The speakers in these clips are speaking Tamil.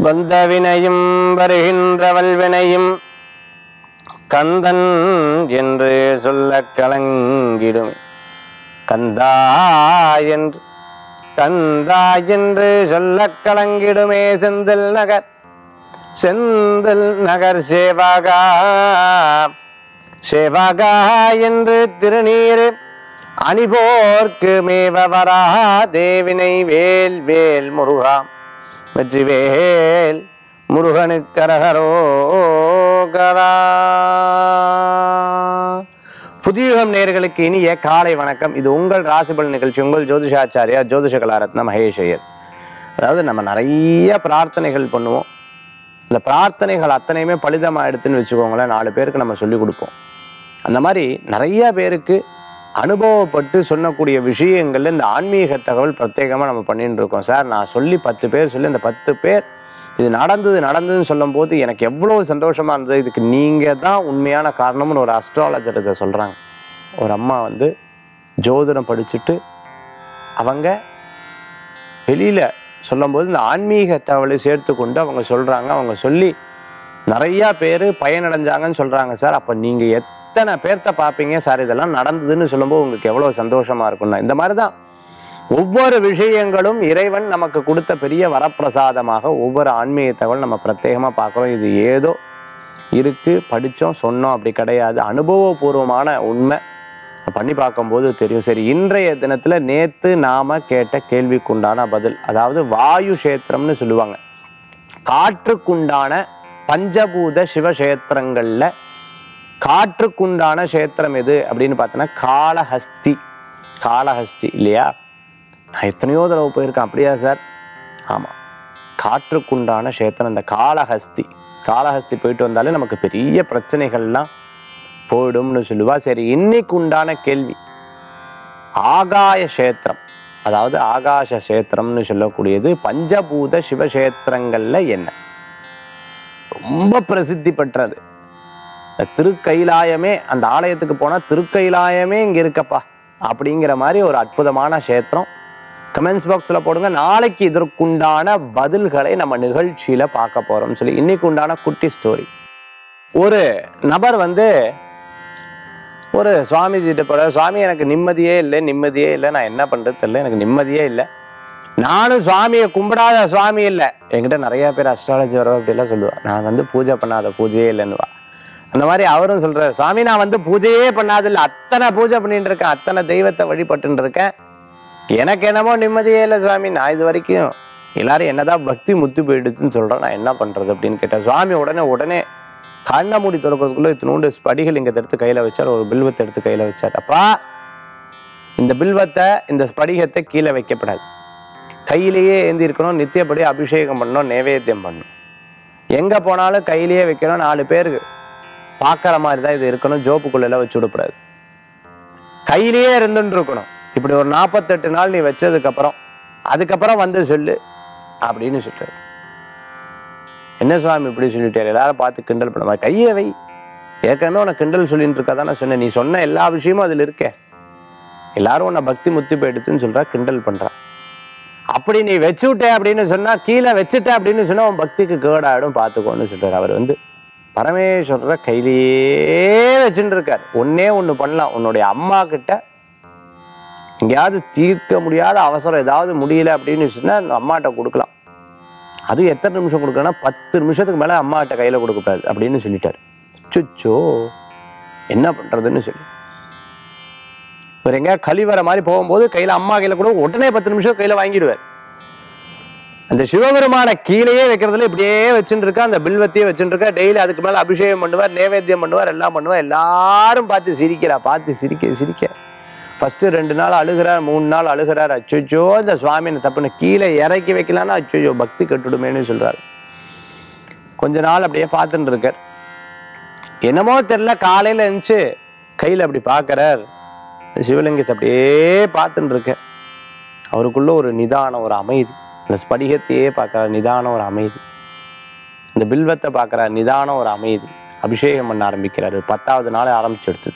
வந்த வினையும் வருகின்ற வல்வினையும் கந்தன் என்று சொல்ல கலங்கிடும் கந்தா என்று கந்தா என்று சொல்ல கலங்கிடுமே செந்தில் நகர் செந்தில் நகர் சேவகா சேவகா என்று திருநீர் அணிபோர்க்கு மேவ வரா தேவினை வேல் வேல் முருகா வெற்றி வேல் முருகனுக்கரகரோகரா புதியுகம் நேர்களுக்கு இனிய காலை வணக்கம் இது உங்கள் ராசிபல் நிகழ்ச்சி உங்கள் ஜோதிஷாச்சாரியா ஜோதிஷ கலாரத்ன மகேஷ் ஐயர் அதாவது நம்ம நிறைய பிரார்த்தனைகள் பண்ணுவோம் இந்த பிரார்த்தனைகள் அத்தனையுமே பலிதமாயிடுதுன்னு வச்சுக்கோங்களேன் நாலு பேருக்கு நம்ம சொல்லி கொடுப்போம் அந்த மாதிரி நிறைய பேருக்கு அனுபவப்பட்டு சொல்லக்கூடிய விஷயங்கள்ல இந்த ஆன்மீக தகவல் பிரத்யேகமாக நம்ம பண்ணிட்டு இருக்கோம் சார் நான் சொல்லி பத்து பேர் சொல்லி இந்த பத்து பேர் இது நடந்தது நடந்ததுன்னு சொல்லும்போது எனக்கு எவ்வளோ சந்தோஷமா இருந்தது இதுக்கு நீங்கள் தான் உண்மையான காரணம்னு ஒரு அஸ்ட்ராலஜர் இதை சொல்கிறாங்க ஒரு அம்மா வந்து ஜோதிடம் படிச்சுட்டு அவங்க வெளியில் சொல்லும்போது இந்த ஆன்மீக தகவலை சேர்த்து கொண்டு அவங்க சொல்கிறாங்க அவங்க சொல்லி நிறையா பேர் பயனடைஞ்சாங்கன்னு சொல்கிறாங்க சார் அப்போ நீங்கள் எத்தனை பேர்த்த பார்ப்பீங்க சார் இதெல்லாம் நடந்ததுன்னு சொல்லும்போது உங்களுக்கு எவ்வளோ சந்தோஷமாக இருக்கும்னா இந்த மாதிரி தான் ஒவ்வொரு விஷயங்களும் இறைவன் நமக்கு கொடுத்த பெரிய வரப்பிரசாதமாக ஒவ்வொரு ஆன்மீக தகவல் நம்ம பிரத்யேகமாக பார்க்குறோம் இது ஏதோ இருக்குது படித்தோம் சொன்னோம் அப்படி கிடையாது அனுபவபூர்வமான உண்மை பண்ணி பார்க்கும்போது தெரியும் சரி இன்றைய தினத்தில் நேற்று நாம கேட்ட கேள்விக்குண்டான பதில் அதாவது வாயு கஷேத்திரம்னு சொல்லுவாங்க காற்றுக்குண்டான பஞ்சபூத சிவக்ஷேத்திரங்களில் காற்றுக்குண்டான கஷேத்திரம் எது அப்படின்னு பார்த்தோன்னா காளஹஸ்தி காளஹஸ்தி இல்லையா நான் எத்தனையோ தடவை போயிருக்கேன் அப்படியா சார் ஆமாம் காற்றுக்குண்டான கஷேத்திரம் இந்த காளஹஸ்தி காளஹஸ்தி போயிட்டு வந்தாலே நமக்கு பெரிய பிரச்சனைகள்லாம் போயிடும்னு சொல்லுவா சரி இன்னைக்கு உண்டான கேள்வி ஆகாய கஷேத்திரம் அதாவது ஆகாச கஷேத்திரம்னு சொல்லக்கூடியது பஞ்சபூத சிவக்ஷேத்திரங்கள்ல என்ன ரொம்ப பிரசித்தி பெற்றது இந்த திருக்கைலாயமே அந்த ஆலயத்துக்கு போனால் திருக்கைலாயமே இங்கே இருக்கப்பா அப்படிங்கிற மாதிரி ஒரு அற்புதமான க்ஷேத்திரம் கமெண்ட்ஸ் பாக்ஸில் போடுங்க நாளைக்கு இதற்குண்டான பதில்களை நம்ம நிகழ்ச்சியில் பார்க்க போகிறோம்னு சொல்லி இன்னைக்கு உண்டான குட்டி ஸ்டோரி ஒரு நபர் வந்து ஒரு சுவாமிஜிட்ட போற சுவாமி எனக்கு நிம்மதியே இல்லை நிம்மதியே இல்லை நான் என்ன பண்ணுறது தெரியல எனக்கு நிம்மதியே இல்லை நானும் சுவாமியை கும்பிடாத சுவாமி இல்லை என்கிட்ட நிறைய பேர் அஸ்ட்ராலஜி வரும் அப்படிலாம் சொல்லுவாள் நான் வந்து பூஜை பண்ணாத பூஜையே இல்லைன்னுவா அந்த மாதிரி அவரும் சொல்றாரு சுவாமி நான் வந்து பூஜையே பண்ணாதில்ல அத்தனை பூஜை பண்ணிட்டு இருக்கேன் அத்தனை தெய்வத்தை வழிபட்டுன்னு இருக்கேன் எனக்கு என்னமோ நிம்மதியே இல்லை சுவாமி நான் இது வரைக்கும் எல்லாரும் என்னதான் பக்தி முத்து போயிடுச்சுன்னு சொல்றேன் நான் என்ன பண்றது அப்படின்னு கேட்டேன் சுவாமி உடனே உடனே கண்ணை மூடி திறக்கிறதுக்குள்ள இத்தினோண்டு ஸ்படிகள் இங்க எடுத்து கையில வச்சார் ஒரு பில்வத்தை எடுத்து கையில வச்சார் அப்பா இந்த பில்வத்தை இந்த ஸ்படிகத்தை கீழே வைக்கப்படாது கையிலேயே ஏந்தி இருக்கணும் நித்தியப்படி அபிஷேகம் பண்ணணும் நைவேத்தியம் பண்ணணும் எங்க போனாலும் கையிலேயே வைக்கணும் நாலு பேருக்கு பார்க்குற மாதிரி தான் இது இருக்கணும் ஜோப்புக்குள்ள வச்சு விடக்கூடாது கையிலேயே இருந்துட்டு இருக்கணும் இப்படி ஒரு நாற்பத்தெட்டு நாள் நீ வச்சதுக்கு அப்புறம் அதுக்கப்புறம் வந்து சொல்லு அப்படின்னு சொல்றாரு என்ன சுவாமி இப்படி சொல்லிட்டாரு எல்லாரும் பார்த்து கிண்டல் பண்ண மாதிரி கையை வை ஏற்கனவே உனக்கு கிண்டல் சொல்லிட்டு இருக்கா நான் சொன்னேன் நீ சொன்ன எல்லா விஷயமும் அதில் இருக்க எல்லாரும் உன்னை பக்தி முத்தி போயிடுச்சுன்னு சொல்றா கிண்டல் பண்றா அப்படி நீ வச்சு விட்ட அப்படின்னு சொன்னா கீழே வச்சுட்ட அப்படின்னு சொன்னா உன் பக்திக்கு கேடாயிடும் பார்த்துக்கோன்னு சொல்றாரு அவர் வந்து பரமேஸ்வரரை கையிலேயே வச்சுட்டு இருக்கார் ஒன்னே ஒன்று பண்ணலாம் உன்னுடைய அம்மா கிட்ட எங்கேயாவது தீர்க்க முடியாத அவசரம் ஏதாவது முடியல அப்படின்னு சொன்னா அந்த அம்மாட்ட கொடுக்கலாம் அது எத்தனை நிமிஷம் கொடுக்கணும்னா பத்து நிமிஷத்துக்கு மேலே அம்மாட்ட கையில் கொடுக்கக்கூடாது அப்படின்னு சொல்லிட்டாரு சுச்சோ என்ன பண்ணுறதுன்னு சொல்லி இவர் எங்கேயா கழிவற மாதிரி போகும்போது கையில் அம்மா கையில் கூட உடனே பத்து நிமிஷம் கையில் வாங்கிடுவார் அந்த சிவபெருமான கீழேயே வைக்கிறதுல இப்படியே வச்சுட்டு இருக்கா அந்த பில்வத்தையே வச்சுட்டு இருக்கா டெய்லி அதுக்கு மேலே அபிஷேகம் பண்ணுவார் நைவேத்தியம் பண்ணுவார் எல்லாம் பண்ணுவார் எல்லாரும் பார்த்து சிரிக்கிறா பார்த்து சிரிக்க சிரிக்க ஃபர்ஸ்ட் ரெண்டு நாள் அழுகிறார் மூணு நாள் அழுகிறார் அச்சோ இந்த சுவாமியை தப்புன்னு கீழே இறக்கி வைக்கலான்னா அச்சோ பக்தி கட்டுடுமேன்னு சொல்றாரு கொஞ்ச நாள் அப்படியே பார்த்துட்டு இருக்கார் என்னமோ தெரியல காலையில இருந்துச்சு கையில் அப்படி பார்க்கறார் சிவலிங்கத்தை அப்படியே பார்த்துட்டு இருக்க அவருக்குள்ள ஒரு நிதானம் ஒரு அமைதி இந்த ஸ்படிகத்தையே பார்க்கறார் நிதானம் ஒரு அமைதி இந்த பில்வத்தை பார்க்கறார் நிதானம் ஒரு அமைதி அபிஷேகம் பண்ண ஆரம்பிக்கிறாரு பத்தாவது நாள் ஆரம்பிச்சு எடுத்தது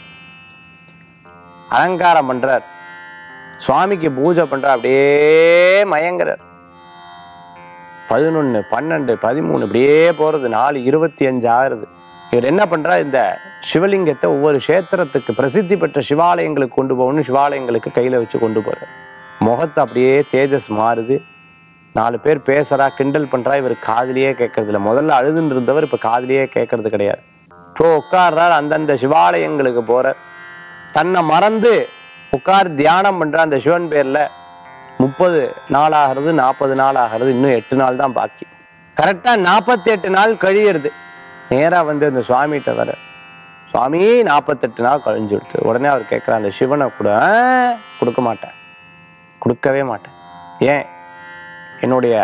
அலங்காரம் பண்றார் சுவாமிக்கு பூஜை பண்றார் அப்படியே மயங்குறார் பதினொன்று பன்னெண்டு பதிமூணு இப்படியே போகிறது நாலு இருபத்தி அஞ்சு ஆகுறது இவர் என்ன பண்ணுறா இந்த சிவலிங்கத்தை ஒவ்வொரு க்ஷேத்திரத்துக்கு பிரசித்தி பெற்ற சிவாலயங்களுக்கு கொண்டு போகணும் சிவாலயங்களுக்கு கையில் வச்சு கொண்டு போகிறார் முகத்தை அப்படியே தேஜஸ் மாறுது நாலு பேர் பேசுறா கிண்டல் பண்றா இவர் காதுலயே கேட்கறது இல்ல முதல்ல அழுதுன்னு இருந்தவர் இப்ப காதுலயே கேட்கறது கிடையாது இப்போ உட்கார்றார் அந்தந்த சிவாலயங்களுக்கு போற தன்னை மறந்து உட்கார் தியானம் பண்ற அந்த சிவன் பேர்ல முப்பது நாள் ஆகிறது நாற்பது நாள் ஆகிறது இன்னும் எட்டு நாள் தான் பாக்கி கரெக்டா நாற்பத்தி எட்டு நாள் கழியிறது நேரா வந்து அந்த சுவாமிகிட்ட வர சுவாமி நாற்பத்தெட்டு நாள் கழிஞ்சு கொடுத்து உடனே அவர் கேட்குற அந்த சிவனை கூட "ஆ, கொடுக்க மாட்டேன் கொடுக்கவே மாட்டேன் ஏன் என்னுடைய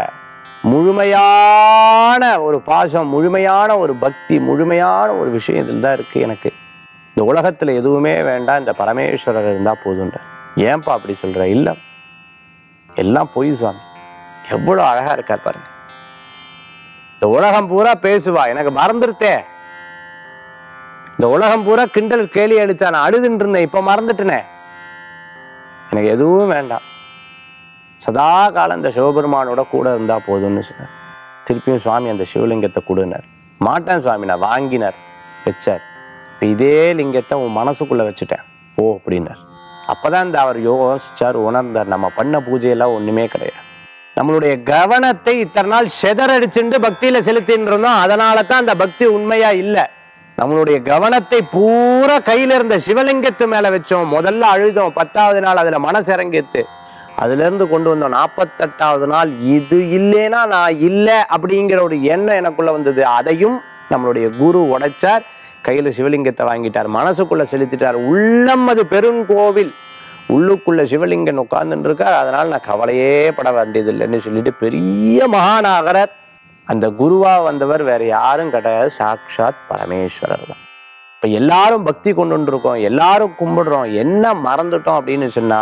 முழுமையான ஒரு பாசம் முழுமையான ஒரு பக்தி முழுமையான ஒரு விஷயம் இதில் தான் இருக்குது எனக்கு இந்த உலகத்தில் எதுவுமே வேண்டாம் இந்த பரமேஸ்வரர் இருந்தால் போதுன்ற ஏன்பா அப்படி சொல்கிற இல்லை எல்லாம் பொய் சுவாமி எவ்வளோ அழகாக இருக்கார் பாருங்க இந்த உலகம் பூரா பேசுவா எனக்கு மறந்துருத்தே இந்த உலகம் பூரா கிண்டல் கேலி அடிச்சா நான் அழுதுன்னு இருந்தேன் இப்போ மறந்துட்டேனே எனக்கு எதுவும் வேண்டாம் சதா காலம் இந்த சிவபெருமானோட கூட இருந்தா போதும்னு சொன்னார் திருப்பியும் சுவாமி அந்த சிவலிங்கத்தை கொடுனார் மாட்டேன் சுவாமி நான் வாங்கினார் வச்சார் இப்போ இதே லிங்கத்தை உன் மனசுக்குள்ள வச்சுட்டேன் போ அப்படின்னார் அப்பதான் இந்த அவர் யோசிச்சார் உணர்ந்தார் நம்ம பண்ண பூஜையெல்லாம் ஒண்ணுமே கிடையாது நம்மளுடைய கவனத்தை இத்தனை நாள் செதறடிச்சுட்டு பக்தியில செலுத்தின்னு இருந்தோம் அதனால தான் அந்த பக்தி உண்மையா இல்லை நம்மளுடைய கவனத்தை பூரா கையில இருந்த சிவலிங்கத்து மேல வச்சோம் முதல்ல அழுதோம் பத்தாவது நாள் அதுல மனசு இறங்கித்து அதுல இருந்து கொண்டு வந்தோம் நாற்பத்தெட்டாவது நாள் இது இல்லைன்னா நான் இல்லை அப்படிங்கிற ஒரு எண்ணம் எனக்குள்ள வந்தது அதையும் நம்மளுடைய குரு உடைச்சார் கையில சிவலிங்கத்தை வாங்கிட்டார் மனசுக்குள்ள செலுத்திட்டார் உள்ளம் அது பெருங்கோவில் உள்ளுக்குள்ள சிவலிங்கன் உட்கார்ந்துட்டு இருக்கார் அதனால நான் கவலையே பட வேண்டியதில்லைன்னு சொல்லிட்டு பெரிய மகாநாகரர் அந்த குருவா வந்தவர் வேற யாரும் கிடையாது சாக்ஷாத் பரமேஸ்வரர் தான் இப்போ எல்லாரும் பக்தி கொண்டு இருக்கோம் எல்லாரும் கும்பிடுறோம் என்ன மறந்துட்டோம் அப்படின்னு சொன்னா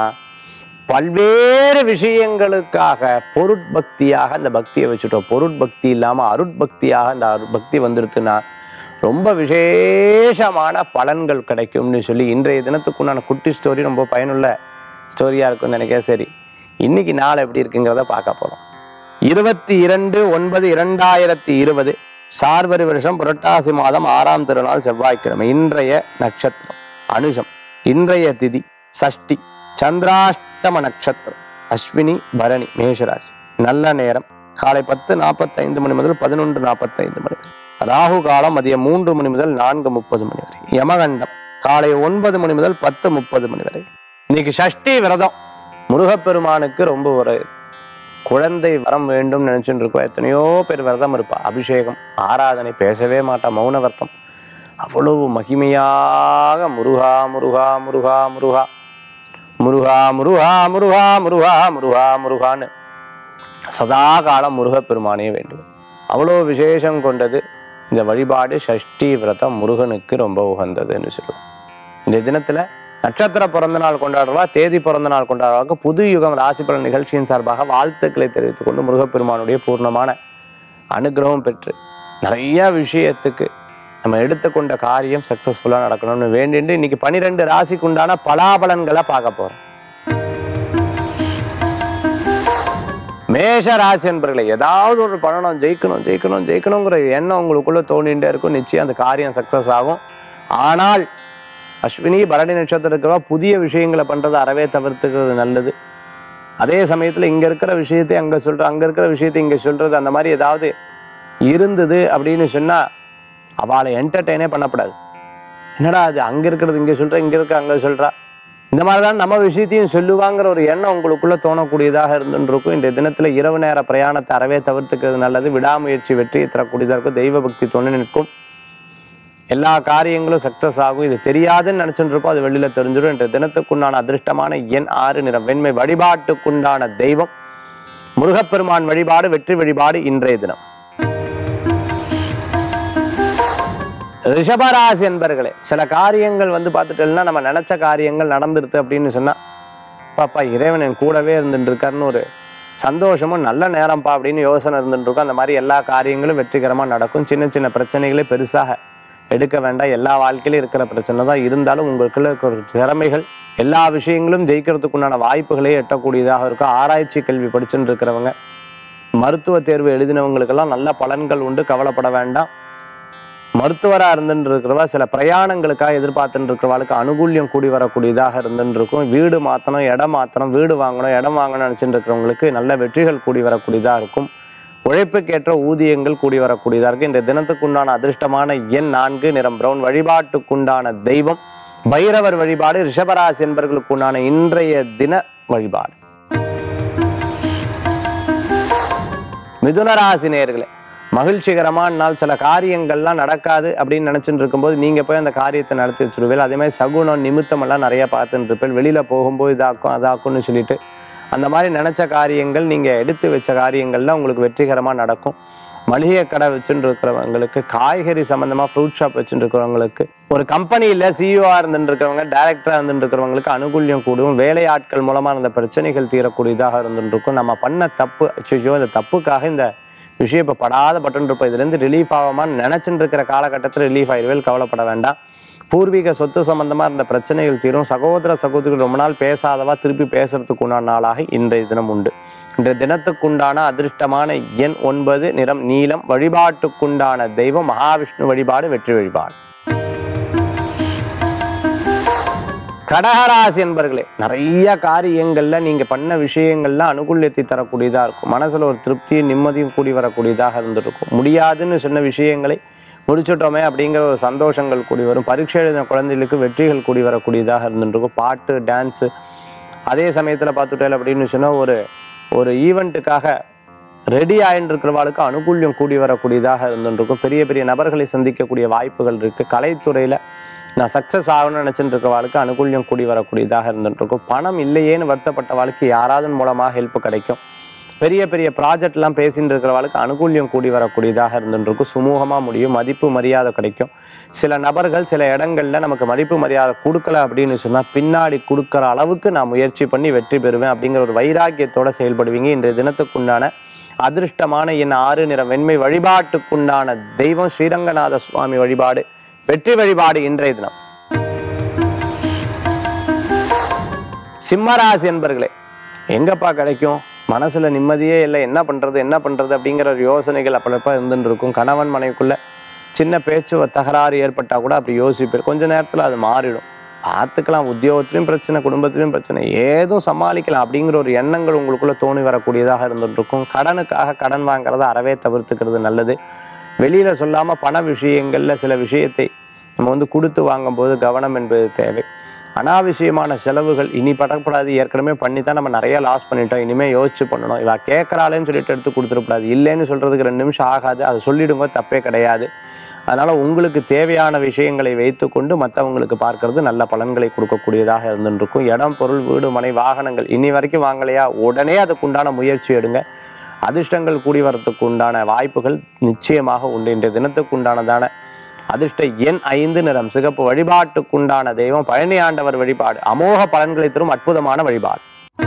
பல்வேறு விஷயங்களுக்காக பொருட்பக்தியாக அந்த பக்தியை வச்சுட்டோம் பொருட்பக்தி இல்லாமல் அருட்பக்தியாக அந்த அருட் பக்தி வந்துருச்சுன்னா ரொம்ப விசேஷமான பலன்கள் கிடைக்கும்னு சொல்லி இன்றைய தினத்துக்குண்டான குட்டி ஸ்டோரி ரொம்ப பயனுள்ள ஸ்டோரியாக இருக்கும்னு நினைக்கிறேன் சரி இன்னைக்கு நாள் எப்படி இருக்குங்கிறத பார்க்க போகிறோம் இருபத்தி இரண்டு ஒன்பது இரண்டாயிரத்தி இருபது சார்வரி வருஷம் புரட்டாசி மாதம் ஆறாம் திருநாள் செவ்வாய்க்கிழமை இன்றைய நட்சத்திரம் அனுஷம் இன்றைய திதி சஷ்டி சந்திராஷ்டம நட்சத்திரம் அஸ்வினி பரணி மேஷராசி நல்ல நேரம் காலை பத்து நாற்பத்தைந்து மணி முதல் பதினொன்று நாற்பத்தைந்து மணி வரை ராகு காலம் மதியம் மூன்று மணி முதல் நான்கு முப்பது மணி வரை யமகண்டம் காலை ஒன்பது மணி முதல் பத்து முப்பது மணி வரை இன்னைக்கு சஷ்டி விரதம் முருகப்பெருமானுக்கு ரொம்ப ஒரு குழந்தை வரம் வேண்டும் நினைச்சுட்டு இருக்கோம் எத்தனையோ பேர் விரதம் இருப்பா அபிஷேகம் ஆராதனை பேசவே மாட்டா மௌன விரதம் அவ்வளவு மகிமையாக முருகா முருகா முருகா முருகா முருகா முருகா முருகா முருகா முருகா முருகான்னு சதா காலம் முருகப்பெருமானே வேண்டும் அவ்வளோ விசேஷம் கொண்டது இந்த வழிபாடு சஷ்டி விரதம் முருகனுக்கு ரொம்ப உகந்ததுன்னு சொல்லுவோம் இந்த தினத்துல நட்சத்திர பிறந்த நாள் கொண்டாடுறவா தேதி பிறந்த நாள் கொண்டாடுறவாக்கு புது யுகம் ராசி பலன் நிகழ்ச்சியின் சார்பாக வாழ்த்துக்களை தெரிவித்துக் கொண்டு முருகப்பெருமானுடைய பூர்ணமான அனுகிரகம் பெற்று நிறைய விஷயத்துக்கு நம்ம எடுத்துக்கொண்ட காரியம் சக்ஸஸ்ஃபுல்லாக நடக்கணும்னு வேண்டிட்டு இன்னைக்கு பனிரெண்டு ராசிக்கு உண்டான பலாபலன்களை பார்க்க போறோம் மேஷ ராசி என்பர்களை ஏதாவது ஒரு பண்ணணும் ஜெயிக்கணும் ஜெயிக்கணும் ஜெயிக்கணுங்கிற எண்ணம் உங்களுக்குள்ள தோண்டிகிட்டே இருக்கும் நிச்சயம் அந்த காரியம் சக்ஸஸ் ஆகும் ஆனால் அஸ்வினி பரணி நட்சத்திரம் இருக்கிறவா புதிய விஷயங்களை பண்றது அறவே தவிர்த்துக்கிறது நல்லது அதே சமயத்தில் இங்க இருக்கிற விஷயத்தை அங்க சொல்ற அங்க இருக்கிற விஷயத்தை இங்க சொல்றது அந்த மாதிரி ஏதாவது இருந்தது அப்படின்னு சொன்னா அவளை என்டர்டெயினே பண்ணக்கூடாது என்னடா அது அங்க இருக்கிறது இங்க சொல்ற இங்க இருக்க அங்க சொல்றா இந்த மாதிரி தான் நம்ம விஷயத்தையும் சொல்லுவாங்கிற ஒரு எண்ணம் உங்களுக்குள்ள தோணக்கூடியதாக இருந்துருக்கும் இந்த தினத்துல இரவு நேர பிரயாணத்தை அறவே தவிர்த்துக்கிறது நல்லது விடாமுயற்சி வெற்றியை தரக்கூடியதாக இருக்கும் தெய்வ பக்தி துணை நிற்கும் எல்லா காரியங்களும் சக்சஸ் ஆகும் இது தெரியாதுன்னு நினைச்சுட்டு இருப்போம் அது வெளியில தெரிஞ்சிடும் என்ற தினத்துக்குண்டான அதிர்ஷ்டமான எண் ஆறு நிறம் வெண்மை வழிபாட்டுக்குண்டான தெய்வம் முருகப்பெருமான் வழிபாடு வெற்றி வழிபாடு இன்றைய தினம் ரிஷபராசி என்பர்களே சில காரியங்கள் வந்து பார்த்துட்டோம்னா நம்ம நினைச்ச காரியங்கள் நடந்துருது அப்படின்னு சொன்னா பாப்பா இறைவன் என் கூடவே இருந்துட்டு இருக்காருன்னு ஒரு சந்தோஷமும் நல்ல நேரம்ப்பா அப்படின்னு யோசனை இருந்துட்டு இருக்கும் அந்த மாதிரி எல்லா காரியங்களும் வெற்றிகரமாக நடக்கும் சின்ன சின்ன பிரச்சனைகளே பெருசாக எடுக்க வேண்டாம் எல்லா வாழ்க்கையிலும் இருக்கிற பிரச்சனை தான் இருந்தாலும் உங்களுக்குள்ள இருக்கிற ஒரு திறமைகள் எல்லா விஷயங்களும் ஜெயிக்கிறதுக்குண்டான வாய்ப்புகளே எட்டக்கூடியதாக இருக்கும் ஆராய்ச்சி கல்வி படிச்சுட்டு இருக்கிறவங்க மருத்துவ தேர்வு எழுதினவங்களுக்கெல்லாம் நல்ல பலன்கள் உண்டு கவலைப்பட வேண்டாம் மருத்துவராக இருந்துட்டு இருக்கிறவா சில பிரயாணங்களுக்காக எதிர்பார்த்துட்டு இருக்கிறவாளுக்கு அனுகூல்யம் கூடி வரக்கூடியதாக இருந்துட்டு இருக்கும் வீடு மாற்றணும் இடம் மாற்றணும் வீடு வாங்கணும் இடம் வாங்கணும்னு நினச்சிட்டு இருக்கிறவங்களுக்கு நல்ல வெற்றிகள் கூடி வரக்கூடியதாக இருக்கும் உழைப்புக்கேற்ற ஊதியங்கள் கூடி வரக்கூடியதாக இருக்கும் இந்த தினத்துக்குண்டான அதிர்ஷ்டமான எண் நான்கு நிறம் பிரவுன் வழிபாட்டுக்குண்டான தெய்வம் பைரவர் வழிபாடு ரிஷபராசி என்பவர்களுக்குண்டான இன்றைய தின வழிபாடு மிதுனராசி நேயர்களே மகிழ்ச்சிகரமான நாள் சில காரியங்கள்லாம் நடக்காது அப்படின்னு நினச்சிட்டு இருக்கும்போது நீங்கள் போய் அந்த காரியத்தை நடத்தி வச்சிருவீங்க அதே மாதிரி சகுனம் நிமித்தம் எல்லாம் நிறைய பார்த்துட்டு இருப்பேன் வெளியில் போகும்போது இதாக்கும் அதாக்கும்னு சொல்லிட்டு அந்த மாதிரி நினச்ச காரியங்கள் நீங்கள் எடுத்து வச்ச காரியங்கள்லாம் உங்களுக்கு வெற்றிகரமாக நடக்கும் மளிகை கடை வச்சுட்டு இருக்கிறவங்களுக்கு காய்கறி சம்மந்தமாக ஃப்ரூட் ஷாப் வச்சுட்டு இருக்கிறவங்களுக்கு ஒரு கம்பெனியில் சிஇஓவாக இருந்துட்டு இருக்கிறவங்க டேரக்டராக இருந்துட்டு இருக்கிறவங்களுக்கு அனுகூல்யம் கூடும் வேலையாட்கள் மூலமாக இருந்த பிரச்சனைகள் தீரக்கூடியதாக இருந்துட்டு இருக்கும் நம்ம பண்ண தப்பு அச்சோ இந்த தப்புக்காக இந்த விஷயம் இப்போ படாத பட்டுன்னு இருப்போம் இதுலேருந்து ரிலீஃப் ஆகாமான்னு நினச்சிட்டு இருக்கிற காலகட்டத்தில் ரிலீஃப் ஆயிடுவேல் கவலைப்பட வேண்டாம் பூர்வீக சொத்து சம்பந்தமாக இருந்த பிரச்சனைகள் தீரும் சகோதர சகோதரிகள் ரொம்ப நாள் பேசாதவா திருப்பி பேசுறதுக்கு உண்டான நாளாக இன்றைய தினம் உண்டு இன்றைய தினத்துக்குண்டான அதிர்ஷ்டமான எண் ஒன்பது நிறம் நீலம் வழிபாட்டுக்குண்டான தெய்வம் மகாவிஷ்ணு வழிபாடு வெற்றி வழிபாடு கடகராசி என்பர்களே நிறைய காரியங்கள்ல நீங்க பண்ண விஷயங்கள்ல அனுகூல்யத்தை தரக்கூடியதா இருக்கும் மனசுல ஒரு திருப்தியும் நிம்மதியும் கூடி வரக்கூடியதாக இருந்திருக்கும் முடியாதுன்னு சொன்ன விஷயங்களை முடிச்சுட்டோமே அப்படிங்கிற ஒரு சந்தோஷங்கள் கூடி வரும் பரீட்சை எழுதின குழந்தைகளுக்கு வெற்றிகள் கூடி வரக்கூடியதாக இருந்துருக்கும் பாட்டு டான்ஸு அதே சமயத்தில் பார்த்துட்டேன் அப்படின்னு சொன்னால் ஒரு ஒரு ஈவெண்ட்டுக்காக ரெடி ஆயின்னு இருக்கிறவாளுக்கு அனுகூல்யம் கூடி வரக்கூடியதாக இருந்துருக்கும் பெரிய பெரிய நபர்களை சந்திக்கக்கூடிய வாய்ப்புகள் இருக்குது கலைத்துறையில் நான் சக்ஸஸ் ஆகணும்னு நினச்சிட்டு இருக்கிறவாளுக்கு அனுகூல்யம் கூடி வரக்கூடியதாக இருந்துருக்கும் பணம் இல்லையேன்னு வருத்தப்பட்டவாளுக்கு யாராவது மூலமாக ஹெல்ப் கிடைக்கும் பெரிய பெரிய ப்ராஜெக்ட்லாம் பேசிட்டு இருக்கிறவாளுக்கு அனுகூல்யம் கூடி வரக்கூடியதாக இருந்துருக்கும் சுமூகமாக முடியும் மதிப்பு மரியாதை கிடைக்கும் சில நபர்கள் சில இடங்கள்ல நமக்கு மதிப்பு மரியாதை கொடுக்கல அப்படின்னு சொன்னால் பின்னாடி கொடுக்குற அளவுக்கு நான் முயற்சி பண்ணி வெற்றி பெறுவேன் அப்படிங்கிற ஒரு வைராக்கியத்தோட செயல்படுவீங்க இன்றைய தினத்துக்குண்டான அதிர்ஷ்டமான என் ஆறு நிற வெண்மை வழிபாட்டுக்குண்டான தெய்வம் ஸ்ரீரங்கநாத சுவாமி வழிபாடு வெற்றி வழிபாடு இன்றைய தினம் சிம்மராசி என்பர்களே எங்கப்பா கிடைக்கும் மனசுல நிம்மதியே இல்லை என்ன பண்றது என்ன பண்றது அப்படிங்கிற ஒரு யோசனைகள் அப்பளப்ப இருந்துட்டு இருக்கும் கணவன் மனைவிக்குள்ள சின்ன பேச்சு தகராறு ஏற்பட்டா கூட அப்படி யோசிப்பேன் கொஞ்ச நேரத்துல அது மாறிடும் பார்த்துக்கலாம் உத்தியோகத்திலையும் பிரச்சனை குடும்பத்திலையும் பிரச்சனை ஏதும் சமாளிக்கலாம் அப்படிங்கிற ஒரு எண்ணங்கள் உங்களுக்குள்ள தோணி வரக்கூடியதாக இருந்துட்டு இருக்கும் கடனுக்காக கடன் வாங்குறத அறவே தவிர்த்துக்கிறது நல்லது வெளியில சொல்லாம பண விஷயங்கள்ல சில விஷயத்தை நம்ம வந்து கொடுத்து வாங்கும்போது கவனம் என்பது தேவை அனாவசியமான செலவுகள் இனி படக்கூடாது ஏற்கனவே பண்ணி தான் நம்ம நிறைய லாஸ் பண்ணிட்டோம் இனிமேல் யோசிச்சு பண்ணணும் இவ கேட்குறாளேன்னு சொல்லிட்டு எடுத்து கொடுத்துடக்கூடாது இல்லைன்னு சொல்கிறதுக்கு ரெண்டு நிமிஷம் ஆகாது அதை சொல்லிடுங்க தப்பே கிடையாது அதனால் உங்களுக்கு தேவையான விஷயங்களை வைத்துக்கொண்டு மற்றவங்களுக்கு பார்க்கறது நல்ல பலன்களை கொடுக்கக்கூடியதாக இருந்துருக்கும் இடம் பொருள் வீடு மனை வாகனங்கள் இனி வரைக்கும் வாங்கலையா உடனே அதுக்குண்டான முயற்சி எடுங்க அதிர்ஷ்டங்கள் கூடி வரத்துக்கு உண்டான வாய்ப்புகள் நிச்சயமாக உண்டு இன்றைய தினத்துக்கு உண்டானதான அதிர்ஷ்ட எண் ஐந்து நிறம் சிகப்பு வழிபாட்டுக்குண்டான தெய்வம் பழனி ஆண்டவர் வழிபாடு அமோக பலன்களை தரும் அற்புதமான வழிபாடு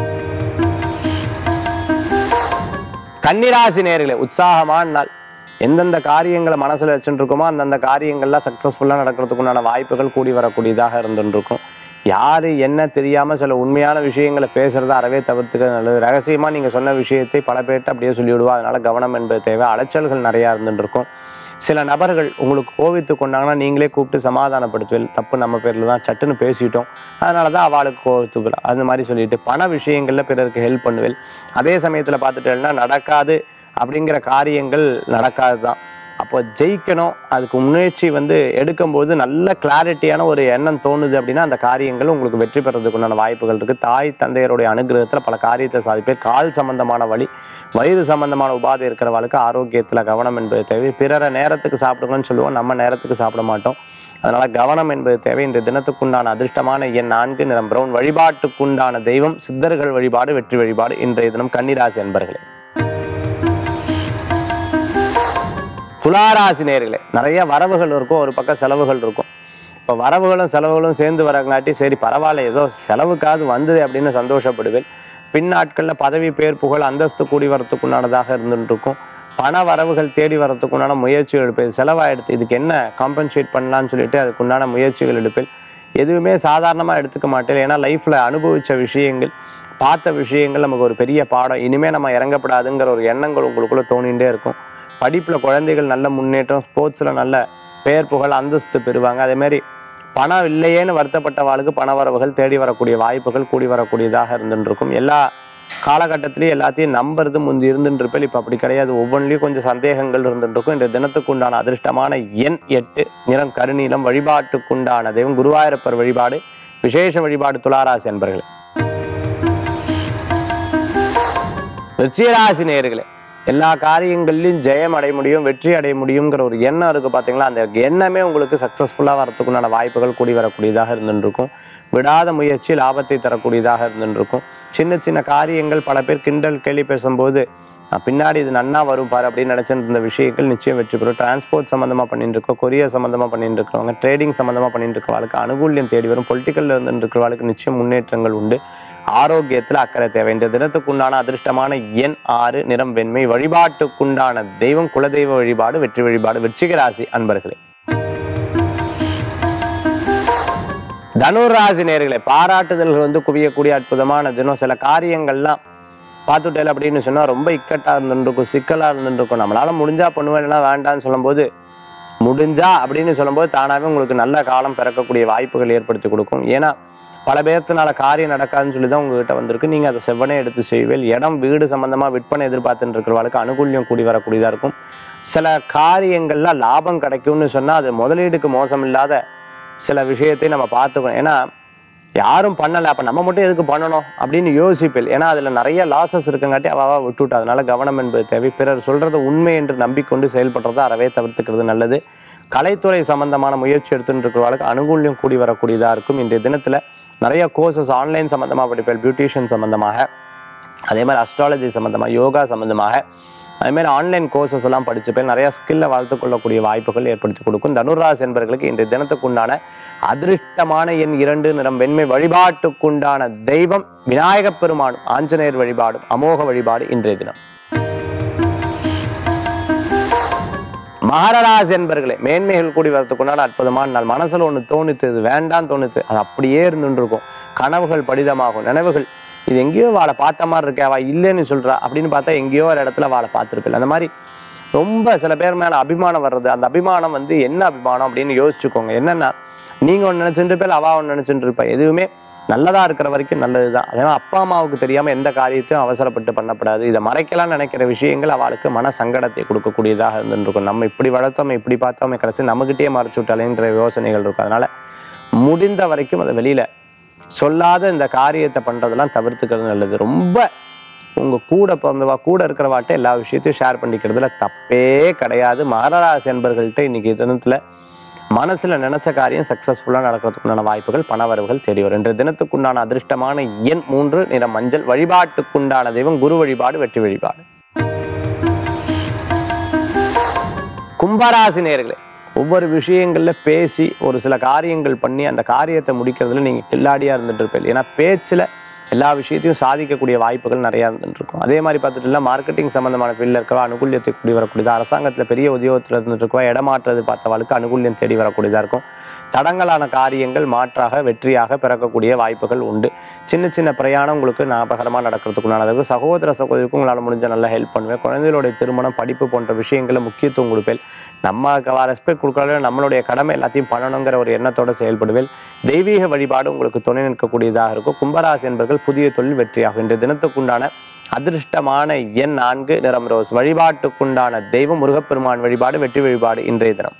கன்னிராசி நேர்களே உற்சாகமான நாள் எந்தெந்த காரியங்களை மனசுல வச்சுட்டு இருக்கோமோ அந்தந்த காரியங்கள்லாம் சக்ஸஸ்ஃபுல்லாக நடக்கிறதுக்கு உண்டான வாய்ப்புகள் கூடி வரக்கூடியதாக இருந்துருக்கும் யாரு என்ன தெரியாம சில உண்மையான விஷயங்களை பேசுறத அறவே தவிர்த்துக்கிறது நல்லது ரகசியமா நீங்க சொன்ன விஷயத்தை பல பேர்ட்ட அப்படியே சொல்லிவிடுவா அதனால கவனம் என்பது தேவை அலைச்சல்கள் நிறையா இருந்துட்டு இருக்கும் சில நபர்கள் உங்களுக்கு கோவித்து கொண்டாங்கன்னா நீங்களே கூப்பிட்டு சமாதானப்படுத்துவீர்கள் தப்பு நம்ம பேரில் தான் சட்டுன்னு பேசிட்டோம் அதனால தான் அவளுக்கு கோவித்துக்கலாம் அந்த மாதிரி சொல்லிட்டு பண விஷயங்களில் பிறருக்கு ஹெல்ப் பண்ணுவேன் அதே சமயத்தில் பார்த்துட்டேன்னா நடக்காது அப்படிங்கிற காரியங்கள் நடக்காது தான் அப்போ ஜெயிக்கணும் அதுக்கு முயற்சி வந்து எடுக்கும்போது நல்ல கிளாரிட்டியான ஒரு எண்ணம் தோணுது அப்படின்னா அந்த காரியங்கள் உங்களுக்கு வெற்றி பெறதுக்கு உண்டான வாய்ப்புகள் இருக்குது தாய் தந்தையருடைய அனுகிரகத்தில் பல காரியத்தை சாதிப்பேர் கால் சம்பந்தமான வழி வயிறு சம்பந்தமான உபாதை இருக்கிறவளுக்கு ஆரோக்கியத்தில் கவனம் என்பது தேவை பிறரை நேரத்துக்கு சாப்பிடுங்கன்னு சொல்லுவோம் நம்ம நேரத்துக்கு சாப்பிட மாட்டோம் அதனால கவனம் என்பது தேவை இந்த தினத்துக்குண்டான அதிர்ஷ்டமான எண் நான்கு நிறம் பிரவுன் வழிபாட்டுக்குண்டான தெய்வம் சித்தர்கள் வழிபாடு வெற்றி வழிபாடு இன்றைய தினம் கன்னிராசி என்பர்களே துளாராசி நேர்களே நிறைய வரவுகள் இருக்கும் ஒரு பக்கம் செலவுகள் இருக்கும் இப்போ வரவுகளும் செலவுகளும் சேர்ந்து வரங்காட்டி சரி பரவாயில்ல ஏதோ செலவுக்காவது வந்தது அப்படின்னு சந்தோஷப்படுவேன் பின் நாட்களில் பதவி பேர் புகழ் அந்தஸ்து கூடி வரத்துக்குண்டானதாக இருந்துட்டு இருக்கும் பண வரவுகள் தேடி வரத்துக்குண்டான முயற்சிகள் எடுப்பேன் செலவாயிடுது இதுக்கு என்ன காம்பன்சேட் பண்ணலாம்னு சொல்லிட்டு அதுக்குண்டான முயற்சிகள் எடுப்பேன் எதுவுமே சாதாரணமாக எடுத்துக்க மாட்டேன் ஏன்னா லைஃப்பில் அனுபவித்த விஷயங்கள் பார்த்த விஷயங்கள் நமக்கு ஒரு பெரிய பாடம் இனிமேல் நம்ம இறங்கப்படாதுங்கிற ஒரு எண்ணங்கள் உங்களுக்குள்ள தோணிகிட்டே இருக்கும் படிப்பில் குழந்தைகள் நல்ல முன்னேற்றம் ஸ்போர்ட்ஸில் நல்ல பெயர் புகழ் அந்தஸ்து பெறுவாங்க அதே மாதிரி பணம் இல்லையேன்னு வருத்தப்பட்ட வாழ்க்கை பண வரவுகள் தேடி வரக்கூடிய வாய்ப்புகள் கூடி வரக்கூடியதாக இருந்துட்டு இருக்கும் எல்லா காலகட்டத்திலையும் எல்லாத்தையும் நம்புறது முந்தி இருந்துட்டு இருப்பேன் இப்போ அப்படி கிடையாது ஒவ்வொன்றிலையும் கொஞ்சம் சந்தேகங்கள் இருந்துட்டு இருக்கும் இந்த தினத்துக்குண்டான அதிர்ஷ்டமான எண் எட்டு நிறம் கருநீலம் வழிபாட்டுக்குண்டான தெய்வம் குருவாயூரப்பர் வழிபாடு விசேஷ வழிபாடு துளாராசி என்பர்களே விருச்சிகராசி நேயர்களே எல்லா காரியங்கள்லையும் ஜெயம் அடைய முடியும் வெற்றி அடைய முடியுங்கிற ஒரு எண்ணம் இருக்குது பார்த்தீங்களா அந்த எண்ணமே உங்களுக்கு சக்ஸஸ்ஃபுல்லாக வரத்துக்குண்டான வாய்ப்புகள் கூடி வரக்கூடியதாக இருந்துருக்கும் விடாத முயற்சி லாபத்தை தரக்கூடியதாக இருந்துருக்கும் சின்ன சின்ன காரியங்கள் பல பேர் கிண்டல் கேலி பேசும்போது நான் பின்னாடி இது நன்னா வரும் பாரு அப்படின்னு நினச்சிட்டு இருந்த விஷயங்கள் நிச்சயம் வெற்றி பெறும் டிரான்ஸ்போர்ட் சம்மந்தமாக பண்ணிட்டு இருக்கோம் கொரியர் சம்மந்தமாக பண்ணிட்டு இருக்கிறவங்க ட்ரேடிங் சம்மந்தமாக பண்ணிட்டு இருக்கிறவங்களுக்கு அனுகூல்யம் தேடி வரும் பொலிட்டிக்கலில் இருந்து இருக்கிறவங்களுக்கு நிச்சயம் முன்னேற்றங்கள் உண்டு ஆரோக்கியத்தில் அக்கறை தேவை இந்த தினத்துக்குண்டான அதிர்ஷ்டமான எண் ஆறு நிறம் வெண்மை வழிபாட்டுக்குண்டான தெய்வம் குலதெய்வ வழிபாடு வெற்றி வழிபாடு விருச்சிக ராசி அன்பர்களே தனுர் ராசி நேர்களே பாராட்டுதல்கள் வந்து குவியக்கூடிய அற்புதமான தினம் சில காரியங்கள்லாம் பார்த்துட்டேல் அப்படின்னு சொன்னால் ரொம்ப இக்கட்டாக இருந்துருக்கும் சிக்கலாக இருந்துருக்கும் நம்மளால முடிஞ்சா பண்ணுவேன் இல்லைன்னா வேண்டாம்னு சொல்லும்போது முடிஞ்சா அப்படின்னு சொல்லும்போது தானாகவே உங்களுக்கு நல்ல காலம் பிறக்கக்கூடிய வாய்ப்புகள் ஏற்படுத்தி கொடுக்கும் ஏன்னா பல பேர்த்தினால காரியம் நடக்காதுன்னு சொல்லி தான் உங்ககிட்ட வந்திருக்கு நீங்கள் அதை செவ்வனே எடுத்து செய்வீல் இடம் வீடு சம்மந்தமாக விற்பனை எதிர்பார்த்துட்டு இருக்கிறவளுக்கு அனுகூல்யம் கூடி வரக்கூடியதாக இருக்கும் சில காரியங்கள்ல லாபம் கிடைக்கும்னு சொன்னால் அது முதலீடுக்கு மோசம் இல்லாத சில விஷயத்தை நம்ம பார்த்துக்கணும் ஏன்னா யாரும் பண்ணலை அப்போ நம்ம மட்டும் எதுக்கு பண்ணணும் அப்படின்னு யோசிப்பில் ஏன்னா அதில் நிறைய லாசஸ் இருக்கங்காட்டி அவாவா விட்டுவிட்டு அதனால கவனம் என்பது தேவை பிறர் சொல்றது உண்மை என்று நம்பிக்கொண்டு செயல்படுறதை அறவே தவிர்த்துக்கிறது நல்லது கலைத்துறை சம்பந்தமான முயற்சி எடுத்துட்டு இருக்கிறவங்களுக்கு அனுகூல்யம் கூடி வரக்கூடியதாக இருக்கும் இன்றைய தினத்தில் நிறைய கோர்சஸ் ஆன்லைன் சம்மந்தமாக படிப்பேன் பியூட்டிஷியன் சம்மந்தமாக அதே மாதிரி அஸ்ட்ராலஜி சம்மந்தமாக யோகா சம்மந்தமாக அதே மாதிரி ஆன்லைன் கோர்சஸ் எல்லாம் படிச்சுப்பேன் நிறைய ஸ்கில்லை வளர்த்து கொள்ளக்கூடிய வாய்ப்புகள் ஏற்படுத்தி கொடுக்கும் தனுராசி என்பவர்களுக்கு இன்றைய தினத்துக்குண்டான அதிருஷ்டமான எண் இரண்டு நிறம் வெண்மை வழிபாட்டுக்குண்டான தெய்வம் விநாயகப் பெருமானும் ஆஞ்சநேயர் வழிபாடும் அமோக வழிபாடு இன்றைய தினம் மகரராசி என்பர்களே மேன்மைகள் கூடி வரத்துக்குண்டான அற்புதமான நாள் மனசுல ஒன்று தோணுத்து இது வேண்டாம் தோணுத்து அது அப்படியே இருந்துட்டு இருக்கும் கனவுகள் படிதமாகும் நினைவுகள் இது எங்கேயோ வாழை பார்த்த மாதிரி இருக்கே அவள் இல்லைன்னு சொல்றா அப்படின்னு பார்த்தா எங்கேயோ ஒரு இடத்துல வாழை பார்த்துருப்பில்ல அந்த மாதிரி ரொம்ப சில பேர் மேலே அபிமானம் வர்றது அந்த அபிமானம் வந்து என்ன அபிமானம் அப்படின்னு யோசிச்சுக்கோங்க என்னென்னா நீங்கள் ஒன்று நினச்சிட்டு இருப்பேன் அவள் ஒன்று நினச்சிட்டு இருப்பா எதுவுமே நல்லதாக இருக்கிற வரைக்கும் நல்லது தான் அதே மாதிரி அப்பா அம்மாவுக்கு தெரியாமல் எந்த காரியத்தையும் அவசரப்பட்டு பண்ணப்படாது இதை மறைக்கலாம் நினைக்கிற விஷயங்கள் அவளுக்கு மன சங்கடத்தை கொடுக்கக்கூடியதாக இருந்துருக்கும் நம்ம இப்படி வளர்த்தோம் இப்படி பார்த்தோமே கடைசி நம்மகிட்டயே மறைச்சு விட்டாலேன்ற யோசனைகள் இருக்கும் அதனால முடிந்த வரைக்கும் அதை வெளியில் சொல்லாத இந்த காரியத்தை பண்ணுறதெல்லாம் தவிர்த்துக்கிறது நல்லது ரொம்ப உங்கள் கூட பிறந்தவா கூட இருக்கிறவாட்ட எல்லா விஷயத்தையும் ஷேர் பண்ணிக்கிறதுல தப்பே கிடையாது மகராசி என்பர்கள்ட்ட இன்னைக்கு தினத்தில் மனசில் நினச்ச காரியம் சக்ஸஸ்ஃபுல்லாக நடக்கிறதுக்குண்டான வாய்ப்புகள் பணவரவுகள் தேடி வரும் இன்றைய தினத்துக்குண்டான அதிர்ஷ்டமான எண் மூன்று நிற மஞ்சள் வழிபாட்டுக்குண்டான தெய்வம் குரு வழிபாடு வெற்றி வழிபாடு கும்பராசி நேர்களே ஒவ்வொரு விஷயங்களில் பேசி ஒரு சில காரியங்கள் பண்ணி அந்த காரியத்தை முடிக்கிறதுல நீங்கள் கில்லாடியாக இருந்துட்டு இருப்பீங்க ஏன்னா பேச்சில் எல்லா விஷயத்தையும் சாதிக்கக்கூடிய வாய்ப்புகள் நிறையா இருந்துட்டு இருக்கும் அதே மாதிரி பார்த்துட்டு மார்க்கெட்டிங் சம்மந்தமான ஃபீல்டில் இருக்கவா அனுகூல்யத்தை கூடி வரக்கூடியதா அரசாங்கத்தில் பெரிய உத்தியோகத்தில் இருந்துட்டு இருக்கவா இடமாற்றது பார்த்தவளுக்கு அனுகூல்யம் தேடி வரக்கூடியதாக இருக்கும் தடங்கலான காரியங்கள் மாற்றாக வெற்றியாக பிறக்கக்கூடிய வாய்ப்புகள் உண்டு சின்ன சின்ன பிரயாணம் உங்களுக்கு ஞாபகரமாக நடக்கிறதுக்குள்ளானது சகோதர சகோதரிக்கும் உங்களால் முடிஞ்ச நல்லா ஹெல்ப் பண்ணுவேன் குழந்தைகளுடைய திருமணம் படிப்பு போன்ற விஷயங்களை முக்கியத்துவம் கொடுப்பேன் நம்ம ரெஸ்பெக்ட் கொடுக்கறது நம்மளுடைய கடமை எல்லாத்தையும் பண்ணணுங்கிற ஒரு எண்ணத்தோட செயல்படுவேன் தெய்வீக வழிபாடு உங்களுக்கு துணை நிற்கக்கூடியதாக இருக்கும் கும்பராசி என்பர்கள் புதிய தொழில் வெற்றியாகும் இன்றைய தினத்துக்குண்டான அதிர்ஷ்டமான எண் நான்கு நிறம் ரோஸ் வழிபாட்டுக்குண்டான தெய்வம் முருகப்பெருமான் வழிபாடு வெற்றி வழிபாடு இன்றைய தினம்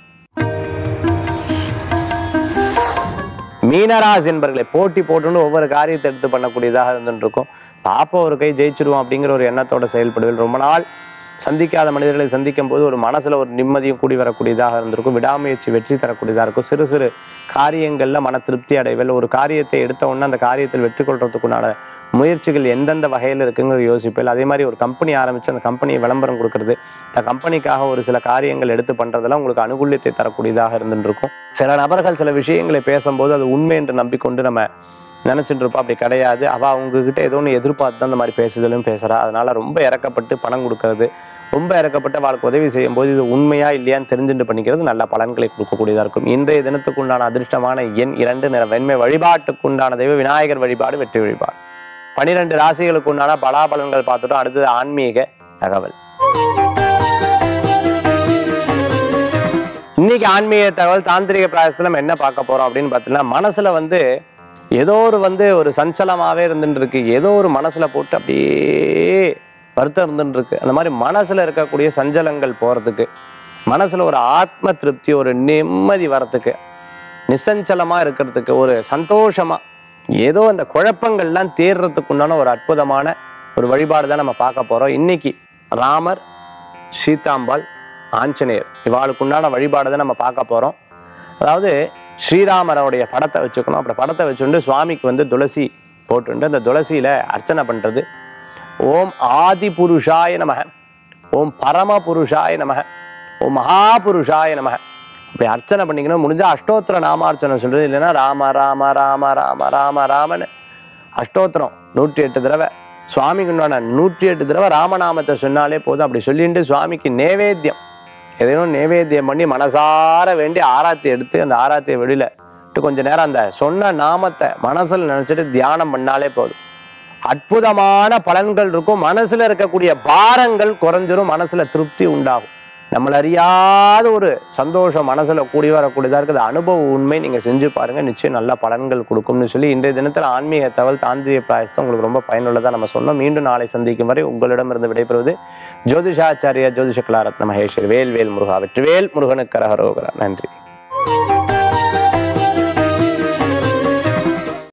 மீனராசி என்பர்களை போட்டி போட்டுன்னு ஒவ்வொரு காரியத்தை எடுத்து பண்ணக்கூடியதாக இருந்துட்டு இருக்கும் பாப்பா ஒரு கை ஜெயிச்சிருவோம் அப்படிங்கிற ஒரு எண்ணத்தோட செயல்படுவேன் ரொம்ப நாள் சந்திக்காத மனிதர்களை சந்திக்கும் போது ஒரு மனசுல ஒரு நிம்மதியும் கூடி வரக்கூடியதாக இருந்திருக்கும் விடாமுயற்சி வெற்றி தரக்கூடியதாக இருக்கும் சிறு சிறு காரியங்கள்ல மன திருப்தி அடைவில் ஒரு காரியத்தை எடுத்த உடனே அந்த காரியத்தில் வெற்றி கொள்றதுக்குண்டான முயற்சிகள் எந்தெந்த வகையில் இருக்குங்கிற யோசிப்பில் அதே மாதிரி ஒரு கம்பெனி ஆரம்பித்து அந்த கம்பெனியை விளம்பரம் கொடுக்கறது அந்த கம்பெனிக்காக ஒரு சில காரியங்கள் எடுத்து பண்ணுறதெல்லாம் உங்களுக்கு அனுகூல்யத்தை தரக்கூடியதாக இருந்துருக்கும் சில நபர்கள் சில விஷயங்களை பேசும்போது அது உண்மை என்று நம்பிக்கொண்டு நம்ம நினச்சிட்டு இருப்போம் அப்படி கிடையாது அவள் அவங்கக்கிட்ட ஏதோ ஒன்று எதிர்பார்த்து தான் இந்த மாதிரி பேசுதலும் பேசுகிறா அதனால் ரொம்ப இறக்கப்பட்டு பணம் கொடுக்கறது ரொம்ப இறக்கப்பட்டு அவளுக்கு உதவி செய்யும் போது இது உண்மையா இல்லையான்னு தெரிஞ்சுட்டு பண்ணிக்கிறது நல்ல பலன்களை கொடுக்கக்கூடியதாக இருக்கும் இன்றைய தினத்துக்குண்டான அதிர்ஷ்டமான எண் இரண்டு நிற வெண்மை வழிபாட்டுக்குண்டான தெய்வ விநாயகர் வழிபாடு வெற்றி வழிபாடு பனிரெண்டு ராசிகளுக்கு உண்டான பலாபலன்கள் பார்த்துட்டோம் அடுத்தது ஆன்மீக தகவல் இன்னைக்கு ஆன்மீக தகவல் தாந்திரிக பிராயசத்தில் நம்ம என்ன பார்க்க போறோம் அப்படின்னு பார்த்தீங்கன்னா மனசுல வந்து ஏதோ ஒரு வந்து ஒரு சஞ்சலமாவே இருந்துட்டு இருக்கு ஏதோ ஒரு மனசுல போட்டு அப்படியே வருத்தம் இருந்துட்டு இருக்கு அந்த மாதிரி மனசுல இருக்கக்கூடிய சஞ்சலங்கள் போறதுக்கு மனசுல ஒரு ஆத்ம திருப்தி ஒரு நிம்மதி வரத்துக்கு நிசஞ்சலமா இருக்கிறதுக்கு ஒரு சந்தோஷமா ஏதோ அந்த குழப்பங்கள்லாம் தேர்றதுக்கு உண்டான ஒரு அற்புதமான ஒரு வழிபாடு தான் நம்ம பார்க்க போறோம் இன்னைக்கு ராமர் சீதாம்பாள் ஆஞ்சநேயர் இவாளுக்கு உண்டான வழிபாடு தான் நம்ம பார்க்க போறோம் அதாவது ஸ்ரீராமரோடைய படத்தை வச்சுக்கணும் அப்படி படத்தை வச்சுட்டு சுவாமிக்கு வந்து துளசி போட்டுண்டு அந்த துளசியில அர்ச்சனை பண்றது ஓம் ஆதி புருஷாய நமக ஓம் பரம புருஷாய நமக ஓம் மகாபுருஷாய நமக இப்படி அர்ச்சனை பண்ணிக்கணும் முடிஞ்சா அஷ்டோத்திர நாமார்ச்சனை சொல்றது இல்லைன்னா ராம ராம ராம ராம ராம ராமன்னு அஷ்டோத்திரம் நூற்றி எட்டு தடவை சுவாமிக்கு உண்டான நூற்றி எட்டு தடவை ராமநாமத்தை சொன்னாலே போதும் அப்படி சொல்லிட்டு சுவாமிக்கு நேவேத்தியம் எதையும் நேவேத்தியம் பண்ணி மனசார வேண்டி ஆராத்தி எடுத்து அந்த ஆராத்தியை வெளியில விட்டு கொஞ்ச நேரம் அந்த சொன்ன நாமத்தை மனசுல நினைச்சிட்டு தியானம் பண்ணாலே போதும் அற்புதமான பலன்கள் இருக்கும் மனசுல இருக்கக்கூடிய பாரங்கள் குறைஞ்சிரும் மனசுல திருப்தி உண்டாகும் நம்மள அறியாத ஒரு சந்தோஷம் மனசுல கூடி வரக்கூடியதா இருக்குது அனுபவ உண்மை நீங்க செஞ்சு பாருங்க நிச்சயம் நல்ல பலன்கள் கொடுக்கும்னு சொல்லி இன்றைய தினத்தில் ஆன்மீக தகவல் தாந்திரிய பிராயசத்தம் உங்களுக்கு ரொம்ப பயனுள்ளதா நம்ம சொன்னோம் மீண்டும் நாளை சந்திக்கும் வரை உங்களிடமிருந்து விடைபெறுவது ஜோதிஷாச்சாரியா ஜோதிஷ கலாரத்ன மகேஸ்வர் வேல் வேல் முருகா வெற்றிவேல் முருகனுக்கு கரகரோகரா நன்றி